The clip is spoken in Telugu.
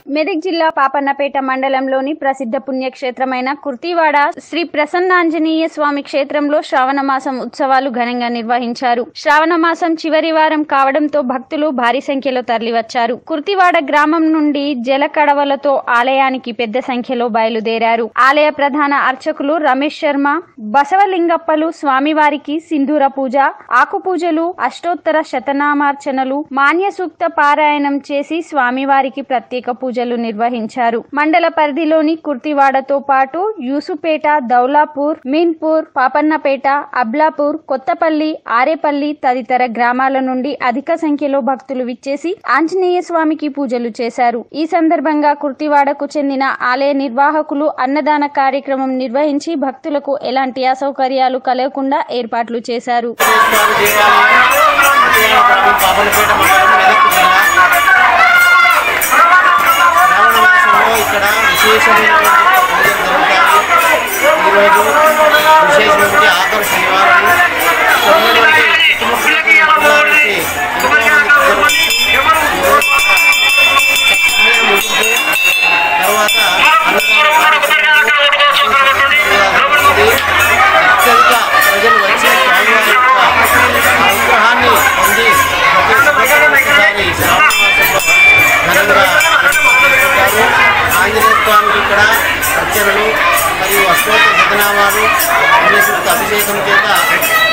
మెదక్ జిల్లా పాపన్నపేట మండలంలోని ప్రసిద్ధ పుణ్యక్షేత్రమైన కుర్తివాడ శ్రీ ప్రసన్నాంజనేయ స్వామి క్షేత్రంలో శ్రావణ మాసం ఉత్సవాలు ఘనంగా నిర్వహించారు శ్రావణ మాసం చివరి వారం కావడంతో భక్తులు భారీ సంఖ్యలో తరలివచ్చారు కుర్తివాడ గ్రామం నుండి జల కడవలతో ఆలయానికి పెద్ద సంఖ్యలో బయలుదేరారు ఆలయ ప్రధాన అర్చకులు రమేష్ శర్మ బసవలింగప్పలు స్వామివారికి సింధూర పూజ ఆకు పూజలు అష్టోత్తర శతనామార్చనలు మాన్య సూక్త పారాయణం చేసి స్వామివారికి ప్రత్యేక పూజలు నిర్వహించారు మండల పరిధిలోని కుర్తివాడతో పాటు యూసుపేట దౌలాపూర్ మీన్పూర్ పాపన్నపేట అబ్లాపూర్ కొత్తపల్లి ఆరేపల్లి తదితర గ్రామాల నుండి అధిక సంఖ్యలో భక్తులు విచ్చేసి ఆంజనేయ స్వామికి పూజలు చేశారు ఈ సందర్భంగా కుర్తివాడకు చెందిన ఆలయ నిర్వాహకులు అన్నదాన కార్యక్రమం నిర్వహించి భక్తులకు ఎలాంటి అసౌకర్యాలు కలగకుండా ఏర్పాట్లు చేశారు పాపనపేట మండలం మెదక్ జిల్లా శ్రావణ మాసంలో ఇక్కడ విశేషమైనటువంటి పూజలు జరుగుతాయి ఈరోజు విశేషమైనటువంటి ఆఖరు శనివారం ఉన్నటువంటి కుటుంబ నుంచి ఎంతో మంది ప్రజలు సమయం ముగింపు తర్వాత అన్నదాన అత్యధిక ప్రజలు వచ్చి స్వామివారి యొక్క అనుగ్రహాన్ని పొంది ప్రతి సంవత్సరం ఒకసారి శ్రావణ మాసంలో ఘనంగా జరుపుకుంటారు. ఆంజనేయ స్వామికి ఇక్కడ అర్చనలు మరియు అష్టోత్తర శతనామాలు అభిషేకం చేత